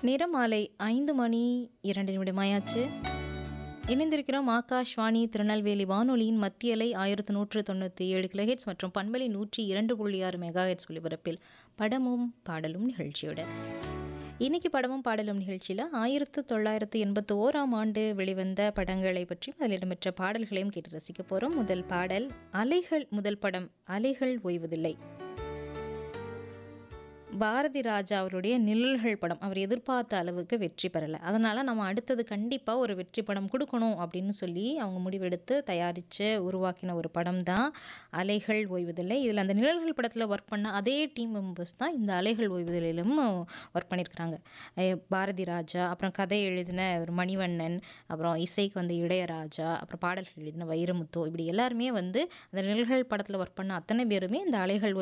நேரம் மாலை ஐந்து மணி இரண்டு நிமிடமாயாச்சு இணைந்திருக்கிறோம் ஆகாஷ்வாணி திருநெல்வேலி வானொலியின் மத்திய அலை ஆயிரத்து நூற்று தொண்ணூற்றி ஏழு கிலோஹெட்ஸ் மற்றும் பண்பலை நூற்றி இரண்டு புள்ளி ஆறு மெகாஹெட்ஸ் ஒலிபரப்பில் படமும் பாடலும் நிகழ்ச்சியோட இன்னைக்கு படமும் பாடலும் நிகழ்ச்சியில் ஆயிரத்து தொள்ளாயிரத்து எண்பத்தி ஓராம் ஆண்டு வெளிவந்த படங்களை பற்றியும் அதில் இடம்பெற்ற பாடல்களையும் கேட்டு ரசிக்க போகிறோம் முதல் பாடல் அலைகள் முதல் படம் அலைகள் ஓய்வதில்லை பாரதி ராஜா அவருடைய நிழல்கள் படம் அவர் எதிர்பார்த்த அளவுக்கு வெற்றி பெறலை அதனால் நம்ம அடுத்தது கண்டிப்பாக ஒரு வெற்றி படம் கொடுக்கணும் அப்படின்னு சொல்லி அவங்க முடிவெடுத்து தயாரித்து உருவாக்கின ஒரு படம் தான் அலைகள் ஓய்வதில்லை இதில் அந்த நிழல்கள் படத்தில் ஒர்க் பண்ண அதே டீம் மெம்பர்ஸ் தான் இந்த அலைகள் ஓய்வதிலும் ஒர்க் பண்ணியிருக்கிறாங்க அஹ் பாரதி ராஜா அப்புறம் கதை எழுதின ஒரு மணிவண்ணன் அப்புறம் இசைக்கு வந்து இளையராஜா அப்புறம் பாடல்கள் எழுதின வைரமுத்து இப்படி எல்லாருமே வந்து அந்த நிழல்கள் படத்தில் ஒர்க் பண்ண அத்தனை பேருமே இந்த அலைகள்